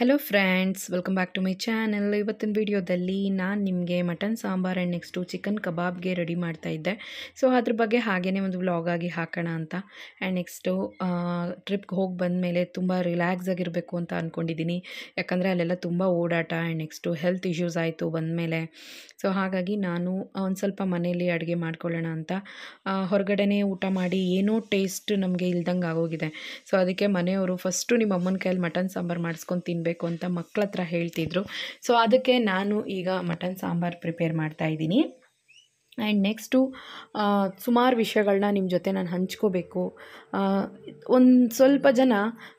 hello friends welcome back to my channel ಇವತ್ತಿನ ವಿಡಿಯೋದಲ್ಲಿ ನಾನು ನಿಮಗೆ mutton sambar and next chicken ಕಬಾಬ್ಗೆ ರೆಡಿ ಮಾಡ್ತಾ ಇದ್ದೆ ಸೊ ಅದ್ರ ಬಗ್ಗೆ ಹಾಗೇ ಒಂದು ವ್ಲಾಗ್ ಆಗಿ ಹಾಕೋಣ ಅಂತ ಆ್ಯಂಡ್ ನೆಕ್ಸ್ಟು ಟ್ರಿಪ್ಗೆ ಹೋಗಿ ಬಂದಮೇಲೆ ತುಂಬ ರಿಲ್ಯಾಕ್ಸ್ ಆಗಿರಬೇಕು ಅಂತ ಅಂದ್ಕೊಂಡಿದ್ದೀನಿ ಯಾಕಂದರೆ ಅಲ್ಲೆಲ್ಲ ತುಂಬ ಓಡಾಟ ಆ್ಯಂಡ್ ನೆಕ್ಸ್ಟು ಹೆಲ್ತ್ ಇಶ್ಯೂಸ್ ಆಯಿತು ಬಂದಮೇಲೆ ಸೊ ಹಾಗಾಗಿ ನಾನು ಒಂದು ಸ್ವಲ್ಪ ಮನೇಲಿ ಅಡುಗೆ ಮಾಡ್ಕೊಳ್ಳೋಣ ಅಂತ ಆ, ಹೊರಗಡೆನೇ ಊಟ ಮಾಡಿ ಏನೋ ಟೇಸ್ಟ್ ನಮಗೆ ಇಲ್ದಂಗೆ ಆಗೋಗಿದೆ ಸೊ ಅದಕ್ಕೆ ಮನೆಯವರು ಫಸ್ಟು ನಿಮ್ಮ ಅಮ್ಮನ ಕೈಯಲ್ಲಿ ಮಟನ್ ಸಾಂಬಾರು ಮಾಡಿಸ್ಕೊಂಡು ತಿನ್ನಬೇಕು ಅಂತ ಮಕ್ಕಳ ಹತ್ರ ಹೇಳ್ತಿದ್ರು ಸೊ ಅದಕ್ಕೆ ನಾನು ಈಗ ಮಟನ್ ಸಾಂಬಾರು ಪ್ರಿಪೇರ್ ಮಾಡ್ತಾ ಇದ್ದೀನಿ ಆ್ಯಂಡ್ ನೆಕ್ಸ್ಟು ಸುಮಾರು ವಿಷಯಗಳನ್ನ ನಿಮ್ಮ ಜೊತೆ ನಾನು ಹಂಚ್ಕೋಬೇಕು ಒಂದು ಸ್ವಲ್ಪ ಜನ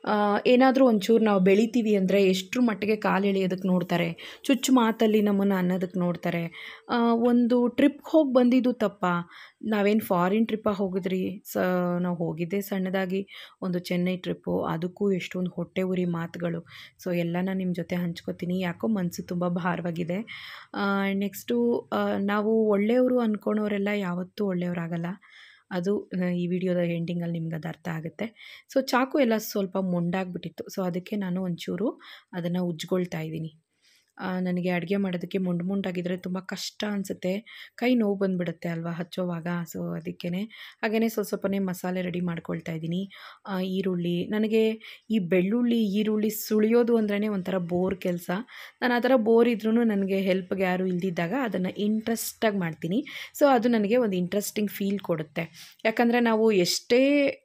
ಏನಾದರೂ ಒಂಚೂರು ನಾವು ಬೆಳಿತೀವಿ ಅಂದರೆ ಎಷ್ಟರ ಮಟ್ಟಿಗೆ ಕಾಲು ಎಳೆಯೋದಕ್ಕೆ ನೋಡ್ತಾರೆ ಚುಚ್ಚು ಮಾತಲ್ಲಿ ನಮ್ಮನ್ನು ಅನ್ನೋದಕ್ಕೆ ನೋಡ್ತಾರೆ ಆ, ಒಂದು ಟ್ರಿಪ್ಗೆ ಹೋಗಿ ಬಂದಿದ್ದು ತಪ್ಪ ನಾವೇನು ಫಾರಿನ್ ಟ್ರಿಪ್ಪಾಗಿ ಹೋಗಿದ್ರಿ ಸ ನಾವು ಹೋಗಿದ್ದೆ ಸಣ್ಣದಾಗಿ ಒಂದು ಚೆನ್ನೈ ಟ್ರಿಪ್ಪು ಅದಕ್ಕೂ ಎಷ್ಟೊಂದು ಹೊಟ್ಟೆ ಉರಿ ಮಾತುಗಳು ಸೊ ಎಲ್ಲನ ನಿಮ್ಮ ಜೊತೆ ಹಂಚ್ಕೋತೀನಿ ಯಾಕೋ ಮನಸ್ಸು ತುಂಬ ಭಾರವಾಗಿದೆ ನೆಕ್ಸ್ಟು ನಾವು ಒಳ್ಳೆಯವರು ಅಂದ್ಕೊಳೋರೆಲ್ಲ ಯಾವತ್ತೂ ಒಳ್ಳೆಯವರಾಗಲ್ಲ ಅದು ಆ, ಈ ವಿಡಿಯೋದ ಎಂಡಿಂಗಲ್ಲಿ ನಿಮ್ಗೆ ಅದು ಅರ್ಥ ಆಗುತ್ತೆ ಸೊ ಚಾಕು ಎಲ್ಲ ಸ್ವಲ್ಪ ಮೊಂಡಾಗ್ಬಿಟ್ಟಿತ್ತು ಸೊ ಅದಕ್ಕೆ ನಾನು ಒಂಚೂರು ಅದನ್ನು ಉಜ್ಕೊಳ್ತಾ ಇದ್ದೀನಿ ಆ, ನನಗೆ ಅಡುಗೆ ಮಾಡೋದಕ್ಕೆ ಮೊಂಡು ಮೊಂಡಾಗಿದ್ದರೆ ತುಂಬ ಕಷ್ಟ ಅನಿಸುತ್ತೆ ಕೈ ನೋವು ಬಂದುಬಿಡುತ್ತೆ ಅಲ್ವಾ ಹಚ್ಚೋವಾಗ ಸೊ ಅದಕ್ಕೇ ಹಾಗೆಯೇ ಸ್ವಲ್ಪ ಸ್ವಲ್ಪನೇ ಮಸಾಲೆ ರೆಡಿ ಮಾಡ್ಕೊಳ್ತಾ ಇದ್ದೀನಿ ಆ, ಈರುಳ್ಳಿ ನನಗೆ ಈ ಬೆಳ್ಳುಳ್ಳಿ ಈರುಳ್ಳಿ ಸುಳಿಯೋದು ಅಂದ್ರೇ ಒಂಥರ ಬೋರ್ ಕೆಲಸ ನಾನು ಆ ಥರ ಬೋರ್ ಇದ್ರೂ ನನಗೆ ಹೆಲ್ಪ್ಗೆ ಯಾರು ಇಲ್ದಿದ್ದಾಗ ಅದನ್ನು ಇಂಟ್ರೆಸ್ಟಾಗಿ ಮಾಡ್ತೀನಿ ಸೊ ಅದು ನನಗೆ ಒಂದು ಇಂಟ್ರೆಸ್ಟಿಂಗ್ ಫೀಲ್ ಕೊಡುತ್ತೆ ಯಾಕಂದರೆ ನಾವು ಎಷ್ಟೇ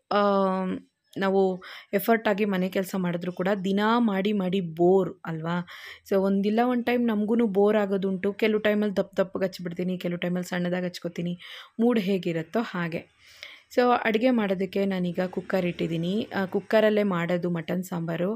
ಆಮ್, ನಾವು ಎಫರ್ಟ್ ಆಗಿ ಮನೆ ಕೆಲಸ ಮಾಡಿದ್ರು ಕೂಡ ದಿನಾ ಮಾಡಿ ಮಾಡಿ ಬೋರ್ ಅಲ್ವಾ ಸೊ ಒಂದಿಲ್ಲ ಒಂದು ಟೈಮ್ ನಮಗೂ ಬೋರ್ ಆಗೋದುಂಟು ಕೆಲವು ಟೈಮಲ್ಲಿ ದಪ್ಪ ದಪ್ಪಗೆ ಹಚ್ಬಿಡ್ತೀನಿ ಕೆಲವು ಟೈಮಲ್ಲಿ ಸಣ್ಣದಾಗಿ ಹಚ್ಕೋತೀನಿ ಮೂಡ್ ಹೇಗಿರುತ್ತೋ ಹಾಗೆ ಸೊ ಅಡುಗೆ ಮಾಡೋದಕ್ಕೆ ನಾನೀಗ ಕುಕ್ಕರ್ ಇಟ್ಟಿದ್ದೀನಿ ಆ, ಕುಕ್ಕರಲ್ಲೇ ಮಾಡೋದು ಮಟನ್ ಸಾಂಬಾರು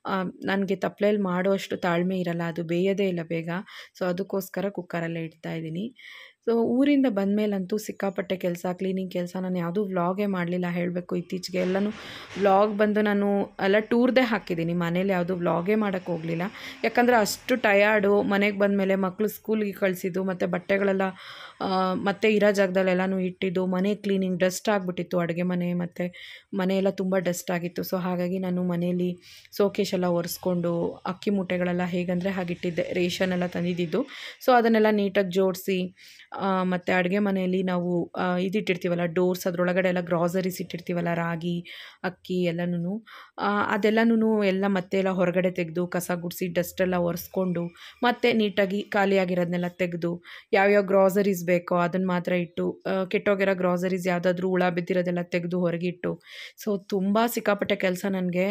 ನನಗೆ ತಪ್ಪಲೆಯಲ್ಲಿ ಮಾಡೋ ಅಷ್ಟು ತಾಳ್ಮೆ ಇರಲ್ಲ ಅದು ಬೇಯೋದೇ ಇಲ್ಲ ಬೇಗ ಸೊ ಅದಕ್ಕೋಸ್ಕರ ಕುಕ್ಕರಲ್ಲೇ ಇಡ್ತಾ ಇದ್ದೀನಿ ಸೊ ಊರಿಂದ ಬಂದಮೇಲಂತೂ ಸಿಕ್ಕಾಪಟ್ಟೆ ಕೆಲಸ ಕ್ಲೀನಿಂಗ್ ಕೆಲಸ ನಾನು ಯಾವುದೂ ವ್ಲಾಗೇ ಮಾಡಲಿಲ್ಲ ಹೇಳಬೇಕು ಇತ್ತೀಚೆಗೆ ಎಲ್ಲನೂ ವ್ಲಾಗ್ ಬಂದು ನಾನು ಎಲ್ಲ ಟೂರ್ದೇ ಹಾಕಿದ್ದೀನಿ ಮನೇಲಿ ಯಾವುದೂ ವ್ಲಾಗೇ ಮಾಡೋಕ್ಕೆ ಹೋಗಲಿಲ್ಲ ಯಾಕಂದರೆ ಅಷ್ಟು ಟಯರ್ಡು ಮನೆಗೆ ಬಂದಮೇಲೆ ಮಕ್ಕಳು ಸ್ಕೂಲ್ಗೆ ಕಳಿಸಿದ್ದು ಮತ್ತು ಬಟ್ಟೆಗಳೆಲ್ಲ ಆ, ಮತ್ತೆ ಇರೋ ಜಾಗದಲ್ಲೆಲ್ಲನೂ ಇಟ್ಟಿದ್ದು ಮನೆ ಕ್ಲೀನಿಂಗ್ ಡಸ್ಟ್ ಆಗಿಬಿಟ್ಟಿತ್ತು ಅಡುಗೆ ಮನೆ ಮತ್ತು ಮನೆಯೆಲ್ಲ ತುಂಬ ಡಸ್ಟ್ ಆಗಿತ್ತು ಸೊ ಹಾಗಾಗಿ ನಾನು ಮನೆಯಲ್ಲಿ ಸೋಕೇಶ್ ಎಲ್ಲ ಒರೆಸ್ಕೊಂಡು ಅಕ್ಕಿ ಮೂಟೆಗಳೆಲ್ಲ ಹೇಗಂದರೆ ಹಾಗಿಟ್ಟಿದ್ದೆ ರೇಷನ್ ಎಲ್ಲ ತಂದಿದ್ದಿದ್ದು ಸೊ ಅದನ್ನೆಲ್ಲ ನೀಟಾಗಿ ಜೋಡಿಸಿ ಮತ್ತು ಅಡುಗೆ ಮನೆಯಲ್ಲಿ ನಾವು ಆ, ಇದಿಟ್ಟಿರ್ತೀವಲ್ಲ ಡೋರ್ಸ್ ಅದರೊಳಗಡೆ ಎಲ್ಲ ಗ್ರಾಸರೀಸ್ ಇಟ್ಟಿರ್ತೀವಲ್ಲ ರಾಗಿ ಅಕ್ಕಿ ಎಲ್ಲನೂ ಅದೆಲ್ಲನೂ ಎಲ್ಲ ಮತ್ತೆ ಎಲ್ಲ ಹೊರಗಡೆ ತೆಗೆದು ಕಸ ಗುಡಿಸಿ ಡಸ್ಟೆಲ್ಲ ಒರೆಸ್ಕೊಂಡು ಮತ್ತೆ ನೀಟಾಗಿ ಖಾಲಿಯಾಗಿರೋದನ್ನೆಲ್ಲ ತೆಗೆದು ಯಾವ್ಯಾವ ಗ್ರಾಸರೀಸ್ ಬೇಕೋ ಅದನ್ನು ಮಾತ್ರ ಇಟ್ಟು ಆ, ಕೆಟ್ಟೋಗಿರೋ ಗ್ರಾಸರೀಸ್ ಯಾವುದಾದ್ರೂ ಹುಳ ಬಿದ್ದಿರೋದೆಲ್ಲ ತೆಗೆದು ಹೊರಗಿಟ್ಟು ಸೊ ತುಂಬ ಸಿಕ್ಕಾಪಟ್ಟೆ ಕೆಲಸ ನನಗೆ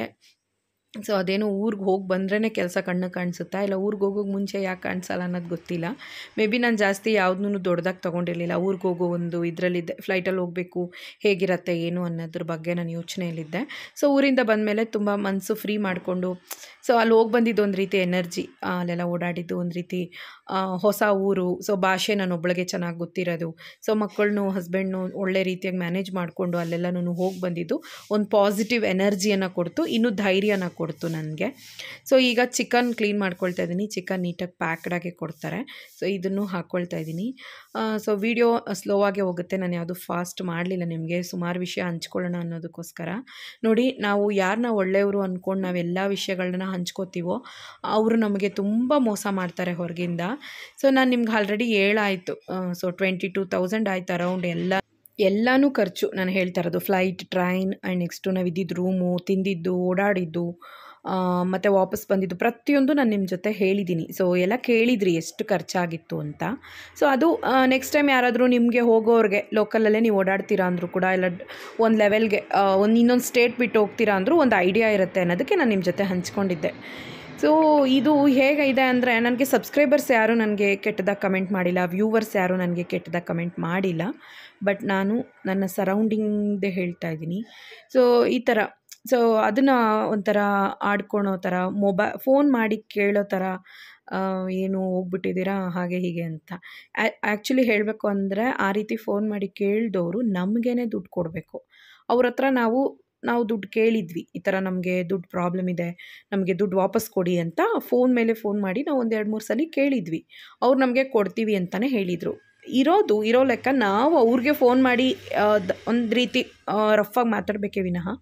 ಸೊ ಅದೇನು ಊರಿಗೆ ಹೋಗಿ ಬಂದ್ರೇ ಕೆಲಸ ಕಣ್ಣು ಕಾಣಿಸುತ್ತಾ ಇಲ್ಲ ಊರಿಗೆ ಹೋಗೋಕೆ ಮುಂಚೆ ಯಾಕೆ ಕಾಣಿಸಲ್ಲ ಅನ್ನೋದು ಗೊತ್ತಿಲ್ಲ ಮೇ ಬಿ ನಾನು ಜಾಸ್ತಿ ಯಾವುದನ್ನು ದೊಡ್ಡದಾಗಿ ತೊಗೊಂಡಿರಲಿಲ್ಲ ಊರಿಗೆ ಹೋಗೋ ಒಂದು ಇದರಲ್ಲಿದ್ದೆ ಫ್ಲೈಟಲ್ಲಿ ಹೋಗಬೇಕು ಹೇಗಿರತ್ತೆ ಏನು ಅನ್ನೋದ್ರ ಬಗ್ಗೆ ನಾನು ಯೋಚನೆಯಲ್ಲಿದ್ದೆ ಸೊ ಊರಿಂದ ಬಂದಮೇಲೆ ತುಂಬ ಮನಸ್ಸು ಫ್ರೀ ಮಾಡಿಕೊಂಡು ಸೊ ಅಲ್ಲಿ ಹೋಗಿ ಬಂದಿದ್ದು ಒಂದು ರೀತಿ ಎನರ್ಜಿ ಅಲ್ಲೆಲ್ಲ ಓಡಾಡಿದ್ದು ಒಂದು ರೀತಿ ಆ, ಹೊಸ ಊರು ಸೊ ಭಾಷೆ ನಾನು ಒಬ್ಬಳಿಗೆ ಚೆನ್ನಾಗಿ ಗೊತ್ತಿರೋದು ಸೊ ಮಕ್ಕಳನ್ನು ಹಸ್ಬೆಂಡ್ನು ಒಳ್ಳೆ ರೀತಿಯಾಗಿ ಮ್ಯಾನೇಜ್ ಮಾಡಿಕೊಂಡು ಅಲ್ಲೆಲ್ಲನೂ ಹೋಗಿ ಬಂದಿದ್ದು ಒಂದು ಪಾಸಿಟಿವ್ ಎನರ್ಜಿಯನ್ನು ಕೊಡ್ತು ಇನ್ನೂ ಧೈರ್ಯನ ಕೊಡ್ತು ನನಗೆ ಸೊ ಈಗ ಚಿಕನ್ ಕ್ಲೀನ್ ಮಾಡ್ಕೊಳ್ತಾ ಇದ್ದೀನಿ ಚಿಕನ್ ನೀಟಾಗಿ ಪ್ಯಾಕ್ಡಾಗೆ ಕೊಡ್ತಾರೆ ಸೊ ಇದನ್ನು ಹಾಕ್ಕೊಳ್ತಾ ಇದ್ದೀನಿ ಸೊ ವಿಡಿಯೋ ಸ್ಲೋ ಆಗೇ ಹೋಗುತ್ತೆ ನಾನು ಯಾವುದು ಫಾಸ್ಟ್ ಮಾಡಲಿಲ್ಲ ನಿಮಗೆ ಸುಮಾರು ವಿಷಯ ಹಂಚ್ಕೊಳ್ಳೋಣ ಅನ್ನೋದಕ್ಕೋಸ್ಕರ ನೋಡಿ ನಾವು ಯಾರನ್ನ ಒಳ್ಳೆಯವರು ಅಂದ್ಕೊಂಡು ನಾವೆಲ್ಲ ವಿಷಯಗಳನ್ನ ಹಂಚ್ಕೋತೀವೋ ಅವರು ನಮಗೆ ತುಂಬ ಮೋಸ ಮಾಡ್ತಾರೆ ಹೊರಗಿಂದ ಸೊ ನಾನು ನಿಮ್ಗೆ ಆಲ್ರೆಡಿ ಹೇಳಾಯಿತು ಸೊ ಟ್ವೆಂಟಿ ಟೂ ತೌಸಂಡ್ ಆಯ್ತು ಅರೌಂಡ್ ಎಲ್ಲ ಎಲ್ಲನೂ ಖರ್ಚು ನಾನು ಹೇಳ್ತಾ ಇರೋದು ಫ್ಲೈಟ್ ಟ್ರೈನ್ ಆ್ಯಂಡ್ ನೆಕ್ಸ್ಟು ನಾವು ಇದ್ದಿದ್ದು ರೂಮು ತಿಂದಿದ್ದು ಓಡಾಡಿದ್ದು ಆ, ಮತ್ತು ವಾಪಸ್ ಬಂದಿದ್ದು ಪ್ರತಿಯೊಂದು ನಾನು ನಿಮ್ಮ ಜೊತೆ ಹೇಳಿದ್ದೀನಿ ಸೊ ಎಲ್ಲ ಕೇಳಿದ್ರಿ ಎಷ್ಟು ಖರ್ಚಾಗಿತ್ತು ಅಂತ ಸೊ ಅದು ನೆಕ್ಸ್ಟ್ ಟೈಮ್ ಯಾರಾದರೂ ನಿಮಗೆ ಹೋಗೋರಿಗೆ ಲೋಕಲಲ್ಲೇ ನೀವು ಓಡಾಡ್ತೀರಾ ಅಂದರೂ ಕೂಡ ಇಲ್ಲ ಒಂದು ಲೆವೆಲ್ಗೆ ಒಂದು ಇನ್ನೊಂದು ಸ್ಟೇಟ್ ಬಿಟ್ಟು ಹೋಗ್ತೀರಾ ಅಂದರೂ ಒಂದು ಐಡಿಯಾ ಇರುತ್ತೆ ಅನ್ನೋದಕ್ಕೆ ನಾನು ನಿಮ್ಮ ಜೊತೆ ಹಂಚ್ಕೊಂಡಿದ್ದೆ ಸೊ ಇದು ಹೇಗಿದೆ ಅಂದರೆ ನನಗೆ ಸಬ್ಸ್ಕ್ರೈಬರ್ಸ್ ಯಾರೂ ನನಗೆ ಕೆಟ್ಟದಾಗಿ ಕಮೆಂಟ್ ಮಾಡಿಲ್ಲ ವ್ಯೂವರ್ಸ್ ಯಾರೂ ನನಗೆ ಕೆಟ್ಟದಾಗಿ ಕಮೆಂಟ್ ಮಾಡಿಲ್ಲ ಬಟ್ ನಾನು ನನ್ನ ಸರೌಂಡಿಂಗ್ದೇ ಹೇಳ್ತಾ ಇದ್ದೀನಿ ಸೊ ಈ ಥರ ಸೊ ಅದನ್ನು ಒಂಥರ ಆಡ್ಕೊಳೋ ಥರ ಮೊಬೈ ಫೋನ್ ಮಾಡಿ ಕೇಳೋ ಥರ ಆ, ಏನು ಹೋಗ್ಬಿಟ್ಟಿದ್ದೀರಾ ಹಾಗೆ ಹೀಗೆ ಅಂತ ಆ್ಯಕ್ಚುಲಿ ಹೇಳಬೇಕು ಅಂದರೆ ಆ ರೀತಿ ಫೋನ್ ಮಾಡಿ ಕೇಳಿದವರು ನಮಗೇ ದುಡ್ಡು ಕೊಡಬೇಕು ಅವ್ರ ಹತ್ರ ನಾವು ನಾವು ದುಡ್ಡು ಕೇಳಿದ್ವಿ ಈ ಥರ ನಮಗೆ ದುಡ್ಡು ಪ್ರಾಬ್ಲಮ್ ಇದೆ ನಮಗೆ ದುಡ್ಡು ವಾಪಸ್ ಕೊಡಿ ಅಂತ ಫೋನ್ ಮೇಲೆ ಫೋನ್ ಮಾಡಿ ನಾವು ಒಂದು ಎರಡು ಮೂರು ಸಲ ಕೇಳಿದ್ವಿ ಅವ್ರು ನಮಗೆ ಕೊಡ್ತೀವಿ ಅಂತಲೇ ಹೇಳಿದರು ಇರೋದು ಇರೋ ಲೆಕ್ಕ ನಾವು ಅವ್ರಿಗೆ ಫೋನ್ ಮಾಡಿ ಒಂದು ರೀತಿ ರಫಾಗಿ ಮಾತಾಡಬೇಕೇ ವಿನಃ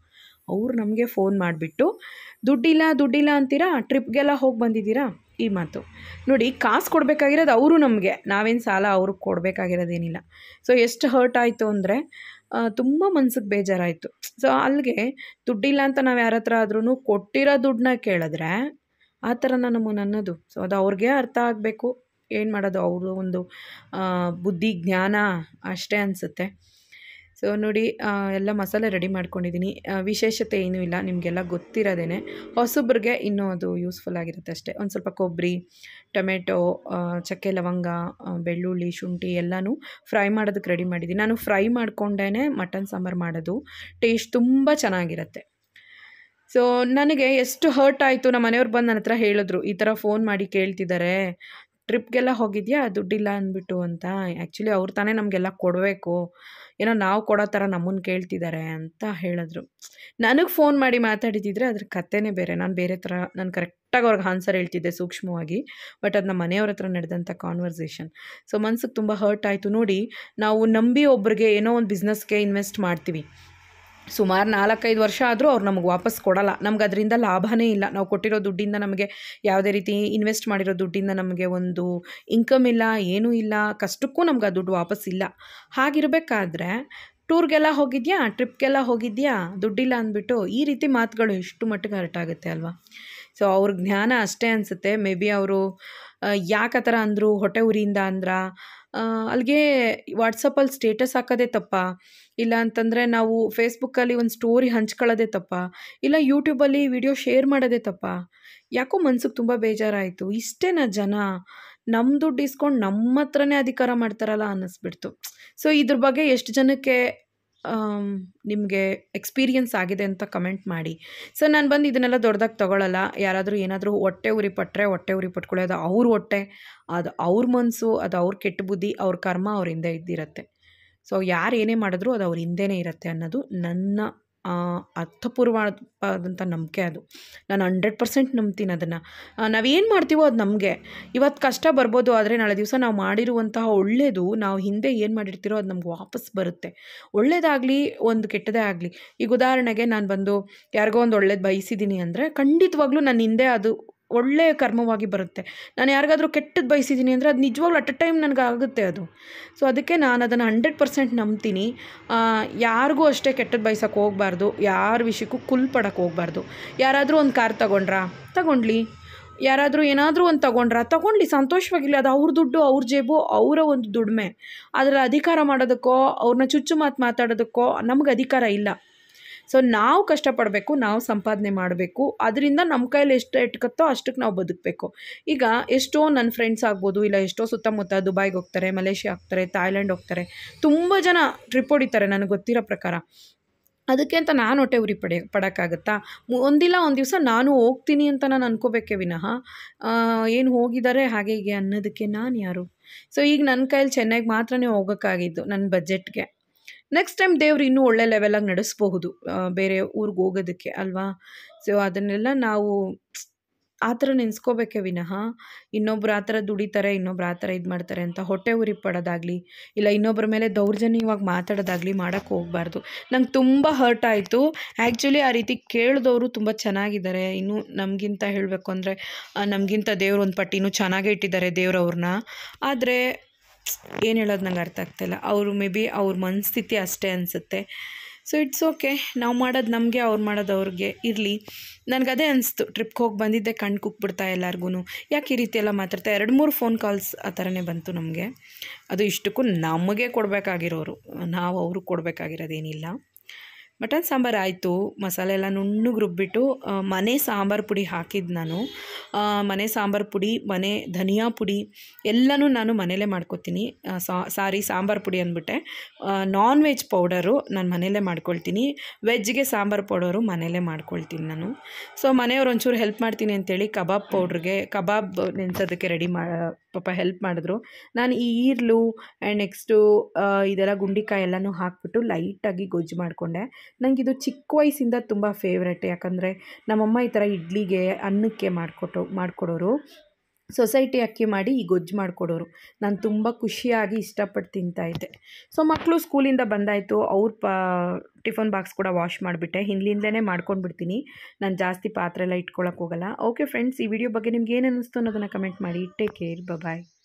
ಅವ್ರು ನಮಗೆ ಫೋನ್ ಮಾಡಿಬಿಟ್ಟು ದುಡ್ಡಿಲ್ಲ ದುಡ್ಡಿಲ್ಲ ಅಂತೀರಾ ಟ್ರಿಪ್ಗೆಲ್ಲ ಹೋಗಿ ಬಂದಿದ್ದೀರಾ ಈ ಮಾತು ನೋಡಿ ಕಾಸು ಕೊಡಬೇಕಾಗಿರೋದು ಅವರು ನಮಗೆ ನಾವೇನು ಸಾಲ ಅವ್ರಿಗೆ ಕೊಡಬೇಕಾಗಿರೋದೇನಿಲ್ಲ ಸೊ ಎಷ್ಟು ಹರ್ಟ್ ಆಯಿತು ಅಂದರೆ ತುಂಬ ಮನ್ಸಿಗೆ ಬೇಜಾರಾಯಿತು ಸೊ ಅಲ್ಲಿಗೆ ದುಡ್ಡಿಲ್ಲ ಅಂತ ನಾವು ಯಾರ ಹತ್ರ ಆದ್ರೂ ಕೊಟ್ಟಿರೋ ದುಡ್ಡನ್ನ ಕೇಳಿದ್ರೆ ಆ ಥರನ ನಮ್ಮನ್ನು ಅನ್ನೋದು ಸೊ ಅದು ಅವ್ರಿಗೆ ಅರ್ಥ ಆಗಬೇಕು ಏನು ಮಾಡೋದು ಅವರು ಒಂದು ಆ, ಬುದ್ಧಿ ಜ್ಞಾನ ಅಷ್ಟೇ ಅನಿಸುತ್ತೆ ಸೊ ನೋಡಿ ಆ, ಎಲ್ಲ ಮಸಾಲೆ ರೆಡಿ ಮಾಡ್ಕೊಂಡಿದ್ದೀನಿ ಆ, ವಿಶೇಷತೆ ಏನೂ ಇಲ್ಲ ನಿಮಗೆಲ್ಲ ಗೊತ್ತಿರೋದೇನೆ ಹೊಸಬ್ರಿಗೆ ಇನ್ನೂ ಅದು ಯೂಸ್ಫುಲ್ ಆಗಿರುತ್ತೆ ಅಷ್ಟೇ ಒಂದು ಸ್ವಲ್ಪ ಕೊಬ್ಬರಿ ಟೊಮೆಟೊ ಆ, ಚಕ್ಕೆ ಲವಂಗ ಆ, ಬೆಳ್ಳುಳ್ಳಿ ಶುಂಠಿ ಎಲ್ಲನೂ ಫ್ರೈ ಮಾಡೋದಕ್ಕೆ ರೆಡಿ ಮಾಡಿದ್ದೀನಿ ನಾನು ಫ್ರೈ ಮಾಡ್ಕೊಂಡೇ ಮಟನ್ ಸಾಂಬಾರು ಮಾಡೋದು ಟೇಸ್ಟ್ ತುಂಬ ಚೆನ್ನಾಗಿರುತ್ತೆ ಸೊ ನನಗೆ ಎಷ್ಟು ಹರ್ಟ್ ಆಯಿತು ನಮ್ಮ ಮನೆಯವ್ರು ಬಂದು ನನ್ನ ಹತ್ರ ಹೇಳಿದ್ರು ಈ ಥರ ಫೋನ್ ಮಾಡಿ ಕೇಳ್ತಿದ್ದಾರೆ ಟ್ರಿಪ್ಗೆಲ್ಲ ಹೋಗಿದ್ಯಾ ದುಡ್ಡಿಲ್ಲ ಅಂದ್ಬಿಟ್ಟು ಅಂತ ಆ್ಯಕ್ಚುಲಿ ಅವ್ರು ತಾನೇ ನಮಗೆಲ್ಲ ಕೊಡಬೇಕು ಏನೋ ನಾವು ಕೊಡೋ ಥರ ನಮ್ಮನ್ನು ಕೇಳ್ತಿದ್ದಾರೆ ಅಂತ ಹೇಳಿದ್ರು ನನಗೆ ಫೋನ್ ಮಾಡಿ ಮಾತಾಡಿದಿದ್ರೆ ಅದ್ರ ಕಥೆನೇ ಬೇರೆ ನಾನು ಬೇರೆ ಥರ ನಾನು ಕರೆಕ್ಟಾಗಿ ಅವ್ರಿಗೆ ಆನ್ಸರ್ ಹೇಳ್ತಿದ್ದೆ ಸೂಕ್ಷ್ಮವಾಗಿ ಬಟ್ ಅದು ನಮ್ಮ ಮನೆಯವ್ರ ಹತ್ರ ನಡೆದಂಥ ಕಾನ್ವರ್ಸೇಷನ್ ಸೊ ಮನ್ಸಿಗೆ ತುಂಬ ಹರ್ಟ್ ಆಯಿತು ನೋಡಿ ನಾವು ನಂಬಿ ಒಬ್ರಿಗೆ ಏನೋ ಒಂದು ಬಿಸ್ನೆಸ್ಗೆ ಇನ್ವೆಸ್ಟ್ ಮಾಡ್ತೀವಿ ಸುಮಾರು ನಾಲ್ಕೈದು ವರ್ಷ ಆದರೂ ಅವ್ರು ನಮಗೆ ವಾಪಸ್ ಕೊಡಲ್ಲ ನಮ್ಗೆ ಅದರಿಂದ ಲಾಭನೇ ಇಲ್ಲ ನಾವು ಕೊಟ್ಟಿರೋ ದುಡ್ಡಿಂದ ನಮಗೆ ಯಾವುದೇ ರೀತಿ ಇನ್ವೆಸ್ಟ್ ಮಾಡಿರೋ ದುಡ್ಡಿಂದ ನಮಗೆ ಒಂದು ಇನ್ಕಮ್ ಇಲ್ಲ ಏನೂ ಇಲ್ಲ ಕಷ್ಟಕ್ಕೂ ನಮ್ಗೆ ಆ ದುಡ್ಡು ವಾಪಸ್ ಇಲ್ಲ ಹಾಗಿರಬೇಕಾದ್ರೆ ಟೂರ್ಗೆಲ್ಲ ಹೋಗಿದ್ಯಾ ಟ್ರಿಪ್ಗೆಲ್ಲ ಹೋಗಿದ್ಯಾ ದುಡ್ಡಿಲ್ಲ ಅಂದ್ಬಿಟ್ಟು ಈ ರೀತಿ ಮಾತುಗಳು ಎಷ್ಟು ಮಟ್ಟಿಗೆ ಹರ್ಟ್ ಆಗುತ್ತೆ ಅಲ್ವಾ ಸೊ ಅವ್ರ ಜ್ಞಾನ ಅಷ್ಟೇ ಅನಿಸುತ್ತೆ ಮೇ ಬಿ ಅವರು ಯಾಕೆ ಆ ಥರ ಅಂದರು ಹೊಟ್ಟೆ ಉರಿಯಿಂದ ಅಂದ್ರ ಅಲ್ಲಿಗೆ ವಾಟ್ಸಪ್ಪಲ್ಲಿ ಸ್ಟೇಟಸ್ ಹಾಕೋದೇ ತಪ್ಪ ಇಲ್ಲ ಅಂತಂದರೆ ನಾವು ಫೇಸ್ಬುಕ್ಕಲ್ಲಿ ಒಂದು ಸ್ಟೋರಿ ಹಂಚ್ಕೊಳ್ಳೋದೇ ತಪ್ಪ ಇಲ್ಲ ಯೂಟ್ಯೂಬಲ್ಲಿ ವಿಡಿಯೋ ಶೇರ್ ಮಾಡೋದೇ ತಪ್ಪ ಯಾಕೋ ಮನ್ಸಿಗೆ ತುಂಬ ಬೇಜಾರಾಯಿತು ಇಷ್ಟೇನಾ ಜನ ನಮ್ಮ ದುಡ್ಡು ಇಸ್ಕೊಂಡು ನಮ್ಮ ಹತ್ರನೇ ಅಧಿಕಾರ ಮಾಡ್ತಾರಲ್ಲ ಅನ್ನಿಸ್ಬಿಡ್ತು ಸೊ ಇದ್ರ ಬಗ್ಗೆ ಎಷ್ಟು ಜನಕ್ಕೆ ನಿಮಗೆ ಎಕ್ಸ್ಪೀರಿಯನ್ಸ್ ಆಗಿದೆ ಅಂತ ಕಮೆಂಟ್ ಮಾಡಿ ಸೊ ನಾನು ಬಂದು ಇದನ್ನೆಲ್ಲ ದೊಡ್ಡದಾಗಿ ತೊಗೊಳ್ಳಲ್ಲ ಯಾರಾದರೂ ಏನಾದರೂ ಹೊಟ್ಟೆ ಉರಿ ಪಟ್ಟರೆ ಹೊಟ್ಟೆ ಉರಿ ಪಟ್ಕೊಳ್ಳಿ ಅದು ಅವ್ರ ಹೊಟ್ಟೆ ಅದು ಅವ್ರ ಮನಸ್ಸು ಅದು ಅವ್ರ ಕೆಟ್ಟ ಬುದ್ಧಿ ಅವ್ರ ಕರ್ಮ ಅವ್ರ ಹಿಂದೆ ಇದ್ದಿರತ್ತೆ ಸೊ ಯಾರು ಏನೇ ಮಾಡಿದ್ರು ಅದು ಅವ್ರ ಹಿಂದೆನೇ ಇರುತ್ತೆ ಅನ್ನೋದು ನನ್ನ ಆ, ಅರ್ಥಪೂರ್ವವಾದಂಥ ನಂಬಿಕೆ ಅದು ನಾನು ಹಂಡ್ರೆಡ್ ಪರ್ಸೆಂಟ್ ನಂಬ್ತೀನಿ ಅದನ್ನು ನಾವೇನು ಮಾಡ್ತೀವೋ ಅದು ನಮಗೆ ಇವತ್ತು ಕಷ್ಟ ಬರ್ಬೋದು ಆದರೆ ನಾಳೆ ದಿವಸ ನಾವು ಮಾಡಿರುವಂತಹ ಒಳ್ಳೆಯದು ನಾವು ಹಿಂದೆ ಏನು ಮಾಡಿರ್ತೀರೋ ಅದು ನಮ್ಗೆ ವಾಪಸ್ ಬರುತ್ತೆ ಒಳ್ಳೇದಾಗಲಿ ಒಂದು ಕೆಟ್ಟದೇ ಆಗಲಿ ಈಗ ಉದಾಹರಣೆಗೆ ನಾನು ಬಂದು ಯಾರಿಗೋ ಒಂದು ಒಳ್ಳೇದು ಬಯಸಿದ್ದೀನಿ ಅಂದರೆ ಖಂಡಿತವಾಗ್ಲೂ ನನ್ನ ಹಿಂದೆ ಅದು ಒಳ್ಳೆಯ ಕರ್ಮವಾಗಿ ಬರುತ್ತೆ ನಾನು ಯಾರಿಗಾದ್ರೂ ಕೆಟ್ಟದ್ದು ಬಯಸಿದ್ದೀನಿ ಅಂದರೆ ಅದು ನಿಜವಾಗ್ಲೂ ಅಟ್ ಅ ಟೈಮ್ ನನಗೆ ಆಗುತ್ತೆ ಅದು ಸೊ ಅದಕ್ಕೆ ನಾನು ಅದನ್ನು ಹಂಡ್ರೆಡ್ ಪರ್ಸೆಂಟ್ ನಂಬ್ತೀನಿ ಆ, ಯಾರಿಗೂ ಅಷ್ಟೇ ಕೆಟ್ಟದ್ದು ಬಯಸೋಕೆ ಹೋಗಬಾರ್ದು ಯಾರ ವಿಷಯಕ್ಕೂ ಕುಲ್ ಪಡೋಕೆ ಹೋಗಬಾರ್ದು ಯಾರಾದರೂ ಒಂದು ಕಾರ್ ತಗೊಂಡ್ರಾ ತಗೊಂಡ್ಲಿ ಯಾರಾದರೂ ಏನಾದರೂ ಒಂದು ತಗೊಂಡ್ರಾ ತಗೊಂಡ್ಲಿ ಸಂತೋಷವಾಗಿಲ್ಲ ಅದು ಅವ್ರ ದುಡ್ಡು ಅವ್ರ ಜೇಬು ಅವರ ಒಂದು ದುಡಿಮೆ ಅದರ ಅಧಿಕಾರ ಮಾಡೋದಕ್ಕೋ ಅವ್ರನ್ನ ಚುಚ್ಚು ಮಾತು ಮಾತಾಡೋದಕ್ಕೋ ನಮ್ಗೆ ಅಧಿಕಾರ ಇಲ್ಲ ಸೊ ನಾವು ಕಷ್ಟಪಡಬೇಕು ನಾವು ಸಂಪಾದನೆ ಮಾಡಬೇಕು ಅದರಿಂದ ನಮ್ಮ ಕೈಯಲ್ಲಿ ಎಷ್ಟು ಎಟ್ಕತ್ತೋ ಅಷ್ಟಕ್ಕೆ ನಾವು ಬದುಕಬೇಕು ಈಗ ಎಷ್ಟೋ ನನ್ನ ಫ್ರೆಂಡ್ಸ್ ಆಗ್ಬೋದು ಇಲ್ಲ ಎಷ್ಟೋ ಸುತ್ತಮುತ್ತ ದುಬೈಗೆ ಹೋಗ್ತಾರೆ ಮಲೇಷ್ಯಾ ಹೋಗ್ತಾರೆ ಥಾಯ್ಲೆಂಡ್ ಹೋಗ್ತಾರೆ ತುಂಬ ಜನ ಟ್ರಿಪ್ ಹೊಡಿತಾರೆ ನನಗೆ ಗೊತ್ತಿರೋ ಪ್ರಕಾರ ಅದಕ್ಕೆ ಅಂತ ನಾನು ಹೊಟ್ಟೆ ಉರಿ ಪಡೆ ಪಡೋಕ್ಕಾಗತ್ತಾ ಮು- ಒಂದಿಲ್ಲ ಒಂದು ದಿವಸ ನಾನು ಹೋಗ್ತೀನಿ ಅಂತ ನಾನು ಅನ್ಕೋಬೇಕೇ ವಿನಃ ಏನು ಹೋಗಿದ್ದಾರೆ ಹಾಗೆ ಹೀಗೆ ಅನ್ನೋದಕ್ಕೆ ನಾನು ಯಾರು ಸೊ ಈಗ ನನ್ನ ಕೈಯಲ್ಲಿ ಚೆನ್ನೈಗೆ ಮಾತ್ರನೇ ಹೋಗೋಕ್ಕಾಗಿದ್ದು ನನ್ನ ಬಜೆಟ್ಗೆ ನೆಕ್ಸ್ಟ್ ಟೈಮ್ ದೇವ್ರು ಇನ್ನೂ ಒಳ್ಳೆ ಲೆವೆಲಾಗಿ ನಡೆಸಬಹುದು ಬೇರೆ ಊರಿಗೆ ಹೋಗೋದಕ್ಕೆ ಅಲ್ವಾ ಸೊ ಅದನ್ನೆಲ್ಲ ನಾವು ಆ ಥರ ನೆನೆಸ್ಕೋಬೇಕೇ ವಿನಃ ಇನ್ನೊಬ್ರು ಆ ಥರ ದುಡಿತಾರೆ ಇನ್ನೊಬ್ರು ಆ ಥರ ಇದು ಮಾಡ್ತಾರೆ ಅಂತ ಹೊಟ್ಟೆ ಉರಿ ಪಡೋದಾಗಲಿ ಇಲ್ಲ ಇನ್ನೊಬ್ಬರ ಮೇಲೆ ದೌರ್ಜನ್ಯವಾಗಿ ಮಾತಾಡೋದಾಗಲಿ ಮಾಡೋಕ್ಕೆ ಹೋಗಬಾರ್ದು ನಂಗೆ ತುಂಬ ಹರ್ಟ್ ಆಯಿತು ಆ್ಯಕ್ಚುಲಿ ಆ ರೀತಿ ಕೇಳಿದವರು ತುಂಬ ಚೆನ್ನಾಗಿದ್ದಾರೆ ಇನ್ನೂ ನಮಗಿಂತ ಹೇಳಬೇಕು ಅಂದರೆ ನಮಗಿಂತ ದೇವ್ರು ಒಂದು ಪಟ್ಟಿನೂ ಚೆನ್ನಾಗೇ ಇಟ್ಟಿದ್ದಾರೆ ದೇವ್ರವ್ರನ್ನ ಆದರೆ ಏನು ಹೇಳೋದು ನಂಗೆ ಅರ್ಥ ಆಗ್ತಾಯಿಲ್ಲ ಅವರು ಮೇ ಬಿ ಅವ್ರ ಮನಸ್ಥಿತಿ ಅಷ್ಟೇ ಅನಿಸುತ್ತೆ ಸೊ ಇಟ್ಸ್ ಓಕೆ ನಾವು ಮಾಡೋದು ನಮಗೆ ಅವ್ರು ಮಾಡೋದು ಅವ್ರಿಗೆ ಇರಲಿ ನನಗೆ ಅದೇ ಅನಿಸ್ತು ಟ್ರಿಪ್ಗೆ ಹೋಗಿ ಬಂದಿದ್ದೆ ಕಣ್ಣು ಕುಕ್ಬಿಡ್ತಾ ಎಲ್ಲರಿಗೂ ಯಾಕೆ ಈ ರೀತಿ ಎಲ್ಲ ಮಾತಾಡ್ತಾ ಎರಡು ಮೂರು ಫೋನ್ ಕಾಲ್ಸ್ ಆ ಥರನೇ ಬಂತು ನಮಗೆ ಅದು ಇಷ್ಟಕ್ಕೂ ನಮಗೆ ಕೊಡಬೇಕಾಗಿರೋರು ನಾವು ಅವ್ರಿಗೆ ಕೊಡಬೇಕಾಗಿರೋದೇನಿಲ್ಲ ಮಟನ್ ಸಾಂಬಾರು ಆಯಿತು ಮಸಾಲೆ ಎಲ್ಲ ನುಣ್ಣಗೆ ರುಬ್ಬಿಟ್ಟು ಆ, ಮನೆ ಸಾಂಬಾರು ಪುಡಿ ಹಾಕಿದ್ದು ನಾನು ಆ, ಮನೆ ಸಾಂಬಾರು ಪುಡಿ ಮನೆ ಧನಿಯಾ ಪುಡಿ ಎಲ್ಲನೂ ನಾನು ಮನೇಲೇ ಮಾಡ್ಕೊತೀನಿ ಆ, ಸಾ- ಸಾರಿ ಸಾಂಬಾರು ಪುಡಿ ಅಂದ್ಬಿಟ್ಟೆ ನಾನ್ ವೆಜ್ ಪೌಡರು ನಾನು ಮನೇಲೇ ಮಾಡ್ಕೊಳ್ತೀನಿ ವೆಜ್ಗೆ ಸಾಂಬಾರು ಪೌಡರು ಮನೇಲೇ ಮಾಡ್ಕೊಳ್ತೀನಿ ನಾನು ಸೊ ಮನೆಯವ್ರು ಒಂಚೂರು ಹೆಲ್ಪ್ ಮಾಡ್ತೀನಿ ಅಂತೇಳಿ ಕಬಾಬ್ ಪೌಡ್ರಿಗೆ ಕಬಾಬ್ ನೆನೆಸೋದಕ್ಕೆ ರೆಡಿ ಮಾ ಪಾಪ ಹೆಲ್ಪ್ ಮಾಡಿದ್ರು ನಾನು ಈ ಈರ್ಲು ಆ್ಯಂಡ್ ನೆಕ್ಸ್ಟು ಇದೆಲ್ಲ ಗುಂಡಿಕಾಯಿ ಎಲ್ಲನೂ ಹಾಕ್ಬಿಟ್ಟು ಲೈಟಾಗಿ ಗೊಜ್ಜು ಮಾಡಿಕೊಂಡೆ ನನಗೆ ಇದು ಚಿಕ್ಕ ವಯಸ್ಸಿಂದ ತುಂಬ ಫೇವ್ರೆಟ್ ಯಾಕಂದರೆ ನಮ್ಮಮ್ಮ ಈ ಥರ ಇಡ್ಲಿಗೆ ಅನ್ನಕ್ಕೆ ಮಾಡಿಕೊಟ್ಟು ಮಾಡಿಕೊಡೋರು ಸೊಸೈಟಿ ಅಕ್ಕಿ ಮಾಡಿ ಈ ಗೊಜ್ಜು ಮಾಡಿಕೊಡೋರು ನಾನು ತುಂಬ ಖುಷಿಯಾಗಿ ಇಷ್ಟಪಟ್ಟು ತಿಂತಾಯಿದ್ದೆ ಸೊ ಮಕ್ಕಳು ಸ್ಕೂಲಿಂದ ಬಂದಾಯಿತು ಅವ್ರ ಪಾ ಟಿಫನ್ ಬಾಕ್ಸ್ ಕೂಡ ವಾಶ್ ಮಾಡಿಬಿಟ್ಟೆ ಹಿಂದ್ಲಿಂದಲೇ ಮಾಡ್ಕೊಂಡು ಬಿಡ್ತೀನಿ ನಾನು ಜಾಸ್ತಿ ಪಾತ್ರೆ ಎಲ್ಲ ಇಟ್ಕೊಳಕ್ಕೆ ಹೋಗಲ್ಲ ಓಕೆ ಫ್ರೆಂಡ್ಸ್ ಈ ವಿಡಿಯೋ ಬಗ್ಗೆ ನಿಮ್ಗೆ ಏನು ಅನ್ನಿಸ್ತು ಅನ್ನೋದನ್ನು ಕಮೆಂಟ್ ಮಾಡಿ ಟೇಕ್ ಕೇರ್ ಬಾಯ್